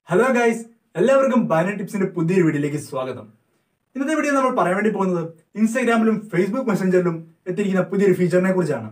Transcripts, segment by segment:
hello guys എല്ലാവർക്കും ബൈന ടിപ്സിന്റെ പുതിയൊരു വീഡിയോയിലേക്ക് സ്വാഗതം ഇന്നത്തെ വീഡിയോ നമ്മൾ പറയാൻ വേണ്ടി പോകുന്നത് ഇൻസ്റ്റാഗ്രാമിലും ഫേസ്ബുക്ക് മെസ്സഞ്ചറിലും എത്തിയിരിക്കുന്ന പുതിയൊരു ഫീച്ചറിനെ കുറിച്ചാണ്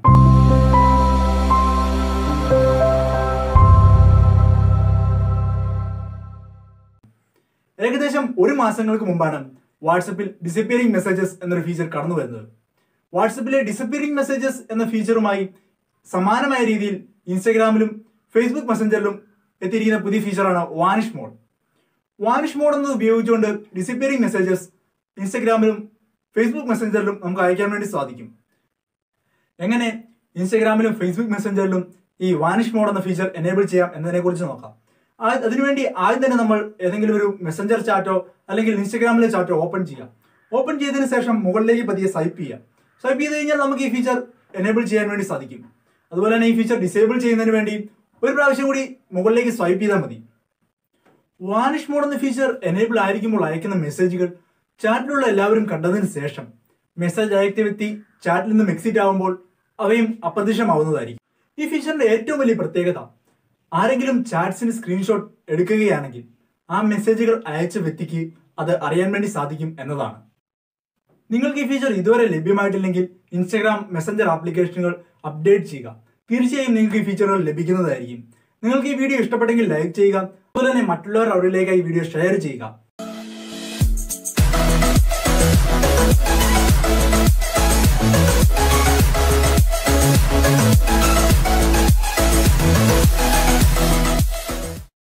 ഏകദേശം ഒരു മാസങ്ങൾക്ക് മുമ്പാണ് വാട്സപ്പിൽ ഡിസപ്പിയറിംഗ് മെസ്സേജസ് എന്നൊരു ഫീച്ചർ കടന്നു വരുന്നത് വാട്സപ്പിലെ ഡിസപ്പിയറിംഗ് മെസ്സേജസ് എന്ന ഫീച്ചറുമായി സമാനമായ രീതിയിൽ ഇൻസ്റ്റാഗ്രാമിലും ഫേസ്ബുക്ക് മെസ്സഞ്ചറിലും എത്തിയിരിക്കുന്ന പുതിയ ഫീച്ചറാണ് വാനിഷ് മോഡ് വാനിഷ് മോഡ് എന്നത് ഉപയോഗിച്ചുകൊണ്ട് ഡിസപ്പിയറിംഗ് മെസ്സേജസ് ഇൻസ്റ്റാഗ്രാമിലും ഫേസ്ബുക്ക് മെസ്സഞ്ചറിലും നമുക്ക് അയക്കാൻ വേണ്ടി സാധിക്കും എങ്ങനെ ഇൻസ്റ്റാഗ്രാമിലും ഫേസ്ബുക്ക് മെസ്സഞ്ചറിലും ഈ വാനിഷ് മോഡ് എന്ന ഫീച്ചർ എനേബിൾ ചെയ്യാം എന്നതിനെ കുറിച്ച് നോക്കാം ആ- അതിനുവേണ്ടി ആദ്യം തന്നെ നമ്മൾ ഏതെങ്കിലും ഒരു മെസ്സഞ്ചർ ചാറ്റോ അല്ലെങ്കിൽ ഇൻസ്റ്റാഗ്രാമിലെ ചാറ്റോ ഓപ്പൺ ചെയ്യാം ഓപ്പൺ ചെയ്തതിന് ശേഷം മുകളിലേക്ക് പതിയെ സ്വൈപ്പ് ചെയ്യാം സ്വൈപ്പ് ചെയ്ത് കഴിഞ്ഞാൽ നമുക്ക് ഈ ഫീച്ചർ എനേബിൾ ചെയ്യാൻ വേണ്ടി സാധിക്കും അതുപോലെ തന്നെ ഈ ഫീച്ചർ ഡിസേബിൾ ചെയ്യുന്നതിന് വേണ്ടി ഒരു പ്രാവശ്യം കൂടി മുകളിലേക്ക് സ്വൈപ്പ് ചെയ്താൽ മതി വാനിഷ് മോഡ് എന്ന ഫീച്ചർ എനേബിൾ ആയിരിക്കുമ്പോൾ അയക്കുന്ന മെസ്സേജുകൾ ചാറ്റിലുള്ള എല്ലാവരും കണ്ടതിന് ശേഷം മെസ്സേജ് അയച്ച വ്യക്തി ചാറ്റിൽ നിന്നും എക്സിറ്റ് ആവുമ്പോൾ അവയും അപ്രത്യക്ഷമാവുന്നതായിരിക്കും ഈ ഫീച്ചറിന്റെ ഏറ്റവും വലിയ പ്രത്യേകത ആരെങ്കിലും ചാറ്റ്സിന് സ്ക്രീൻഷോട്ട് എടുക്കുകയാണെങ്കിൽ ആ മെസ്സേജുകൾ അയച്ച വ്യക്തിക്ക് അത് അറിയാൻ വേണ്ടി സാധിക്കും എന്നതാണ് നിങ്ങൾക്ക് ഈ ഫീച്ചർ ഇതുവരെ ലഭ്യമായിട്ടില്ലെങ്കിൽ ഇൻസ്റ്റാഗ്രാം മെസ്സഞ്ചർ ആപ്ലിക്കേഷനുകൾ അപ്ഡേറ്റ് ചെയ്യുക തീർച്ചയായും നിങ്ങൾക്ക് ഈ ഫീച്ചറുകൾ ലഭിക്കുന്നതായിരിക്കും നിങ്ങൾക്ക് ഈ വീഡിയോ ഇഷ്ടപ്പെട്ടെങ്കിൽ ലൈക്ക് ചെയ്യുക അതുപോലെ തന്നെ മറ്റുള്ളവർ അവരിലേക്ക് ഈ വീഡിയോ ഷെയർ ചെയ്യുക